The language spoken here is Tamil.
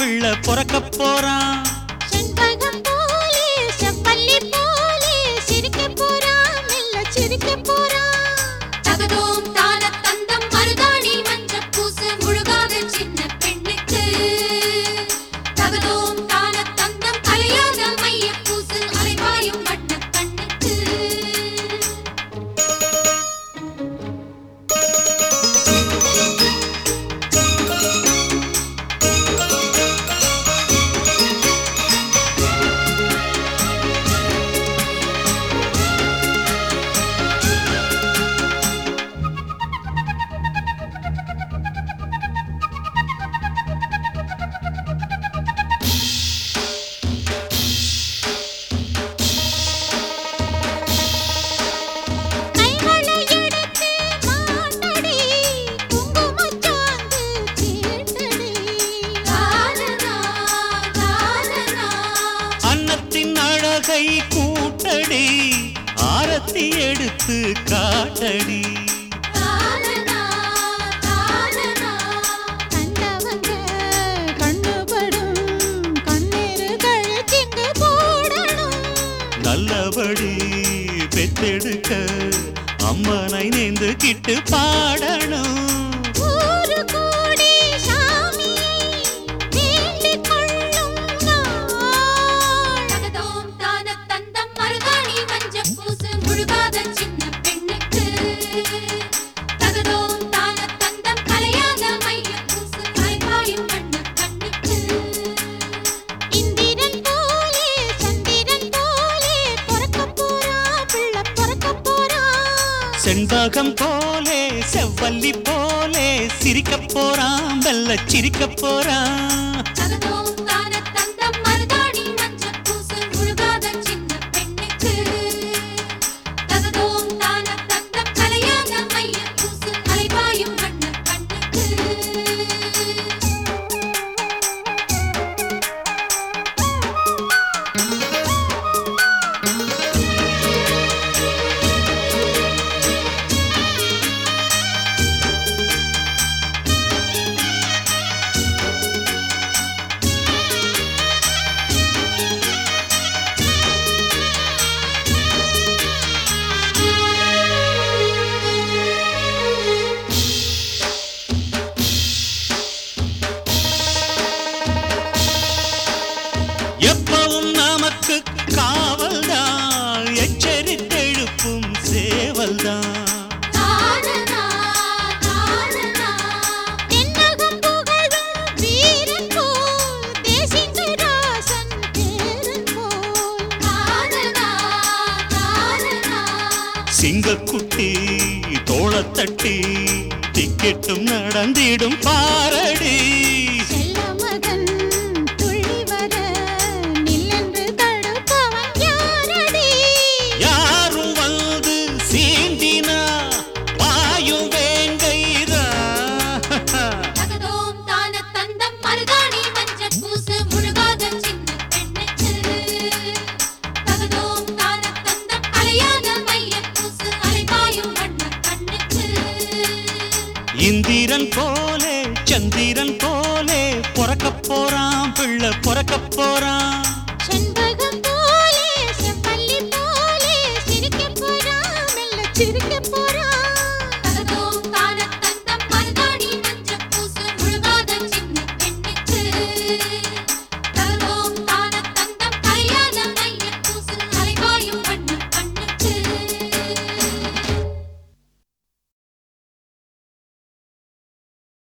பிள்ளை பிறக்க போறான் செண்பகம் போலே செவ்வல்லி போலே சிரிக்கப் போறான் மெல்ல சிரிக்கப் போறான் தகதோம் தான தந்தம் மருதாணி மஞ்சள் பூசு முழுகாத சின்ன பெண்ணுக்கு தகதோம் தான தந்தம் கலையாத மைய பூசு அலைபாயும் வண்ண கண்ணுக்கு கைகளை எடுத்து மாட்டடி குங்குமச்சாந்து சீட்டடி தானனா தானனா அன்னத்தின் அழகை கூட்டடி ஆரத்தி எடுத்து காட்டடி தானனா தானனா கண்டவங்க கண்ணுபடும் கண்ணீர்கள் சிங்கு போடணும் நல்லபடி பெத்தெடுக்க அம்மனை நேர்ந்து கிட்டு பாடணும் ஊரு கூடி சாமியை வேண்டிக் கொள்ளும் நாள் தகதோம் தான தந்தம் மருதாணி மஞ்சள் பூசு முழுகாத சின்ன பெண்ணுக்கு தகதோம் தான தந்தம் கலையாத மைய பூசு அலைபாயும் வண்ண கண்ணுக்கு இந்திரன் போலே சந்திரன் போலே பிறக்கப் போறான் பிள்ளை பிறக்கப் போறான் செண்பகம் போலே செவ்வல்லி போலே சிரிக்க போறான் வெள்ள சிரிக்க போறான் தகதோம் தான தந்தம் மருதாணி மஞ்சள் பூசு முழுகாத சின்ன பெண்ணுக்கு தகதோம் தான தந்தம் கலையாத மைய பூசு அலைபாயும் வண்ண கண்ணுக்கு எப்பவும் நமக்கு காவல்தான் எச்சரித்தெழுப்பும் சேவல்தான் தானனா தானனா தென்னகம் புகழும் வீரன் போல் தேசிங்கராசன் பேரன் போல் தானனா தானனா சிங்கக்குட்டி தோளத்தட்டி திக்கெட்டும் நடந்திடும் பாரடி செல்ல மகன் துள்ளி வர நில்லென்று தடுப்பவன் யாரடி யாரும் வந்து சீண்டினா வாயும் வேங்கைதா தகதோம் தான தந்தம் மருதாணி மஞ்சள் பூசு முழுகாத சின்ன பெண்ணுக்கு தகதோம் தான தந்தம் அலையாத மைய பூசு அலைபாயும் வண்ண கண்ணுக்கு இந்திரன் போலே சந்திரன் போலே பிறக்க போறான் பிள்ளை பிறக்க போறான்